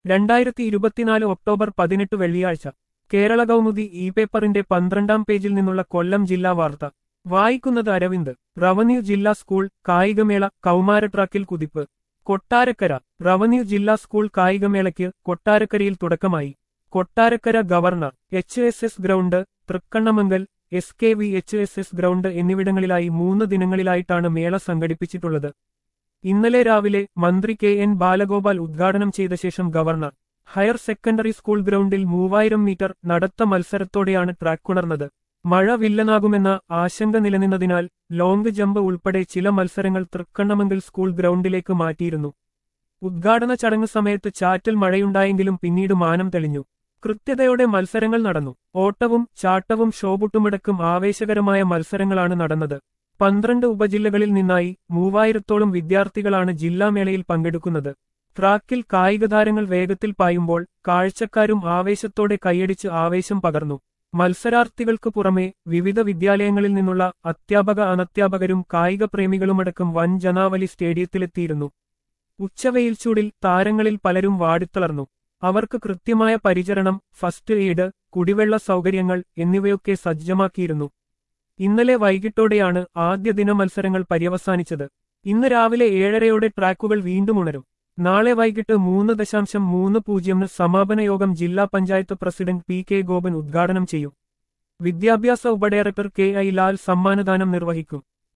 രണ്ടായിരത്തി ഇരുപത്തിനാല് ഒക്ടോബർ പതിനെട്ട് വെള്ളിയാഴ്ച കേരള കൗമുദി ഇ പേപ്പറിന്റെ പന്ത്രണ്ടാം പേജിൽ നിന്നുള്ള കൊല്ലം ജില്ലാ വാർത്ത വായിക്കുന്നത് അരവിന്ദ് റവന്യൂ ജില്ലാ സ്കൂൾ കായികമേള കൗമാര ട്രാക്കിൽ കുതിപ്പ് കൊട്ടാരക്കര റവന്യൂ ജില്ലാ സ്കൂൾ കായികമേളയ്ക്ക് കൊട്ടാരക്കരയിൽ തുടക്കമായി Kottarakkara governor H S S ground Thrikkannamangal S K V H S S ground എന്നിവിടങ്ങളിലായി മൂന്ന് ദിനങ്ങളിലായിട്ടാണ് മേള സംഘടിപ്പിച്ചിട്ടുള്ളത് ഇന്നലെ രാവിലെ മന്ത്രി കെ എൻ ബാലഗോപാൽ ഉദ്ഘാടനം ചെയ്ത ശേഷം ഗവർണർ ഹയർ സെക്കൻഡറി സ്കൂൾ ഗ്രൗണ്ടിൽ മൂവായിരം മീറ്റർ നടത്ത മത്സരത്തോടെയാണ് ട്രാക്കുണർന്നത് മഴ വില്ലനാകുമെന്ന ആശങ്ക നിലനിന്നതിനാൽ ലോങ് ജമ്പ് ഉൾപ്പെടെ ചില മത്സരങ്ങൾ തൃക്കണ്ണമംഗൽ സ്കൂൾ ഗ്രൗണ്ടിലേക്ക് മാറ്റിയിരുന്നു ഉദ്ഘാടന ചടങ്ങ് സമയത്ത് ചാറ്റൽ മഴയുണ്ടായെങ്കിലും പിന്നീട് മാനം തെളിഞ്ഞു കൃത്യതയോടെ മത്സരങ്ങൾ നടന്നു ഓട്ടവും ചാട്ടവും ഷോബുട്ടുമിടക്കും ആവേശകരമായ മത്സരങ്ങളാണ് നടന്നത് പന്ത്രണ്ട് ഉപജില്ലകളിൽ നിന്നായി മൂവായിരത്തോളം വിദ്യാർത്ഥികളാണ് ജില്ലാമേളയിൽ പങ്കെടുക്കുന്നത് ട്രാക്കിൽ കായികതാരങ്ങൾ വേഗത്തിൽ പായുമ്പോൾ കാഴ്ചക്കാരും ആവേശത്തോടെ കൈയടിച്ച് ആവേശം പകർന്നു മത്സരാർത്ഥികൾക്ക് പുറമെ വിവിധ വിദ്യാലയങ്ങളിൽ നിന്നുള്ള അധ്യാപക അനധ്യാപകരും കായിക പ്രേമികളുമടക്കം വൻ ജനാവലി സ്റ്റേഡിയത്തിലെത്തിയിരുന്നു ഉച്ചവെയിൽ ചൂടിൽ താരങ്ങളിൽ പലരും വാടിത്തളർന്നു അവർക്ക് കൃത്യമായ പരിചരണം ഫസ്റ്റ് എയ്ഡ് കുടിവെള്ള സൗകര്യങ്ങൾ എന്നിവയൊക്കെ സജ്ജമാക്കിയിരുന്നു ഇന്നലെ വൈകിട്ടോടെയാണ് ആദ്യ ദിന മത്സരങ്ങൾ പര്യവസാനിച്ചത് ഇന്ന് രാവിലെ ഏഴരയോടെ ട്രാക്കുകൾ വീണ്ടും ഉണരും നാളെ വൈകിട്ട് മൂന്ന് ദശാംശം മൂന്ന് പൂജ്യമിന് സമാപന യോഗം ജില്ലാ panchayat president P K Gopan ഉദ്ഘാടനം ചെയ്യും വിദ്യാഭ്യാസ ഉപഡയറക്ടർ കെ ഐ ലാൽ സമ്മാനദാനം നിർവഹിക്കും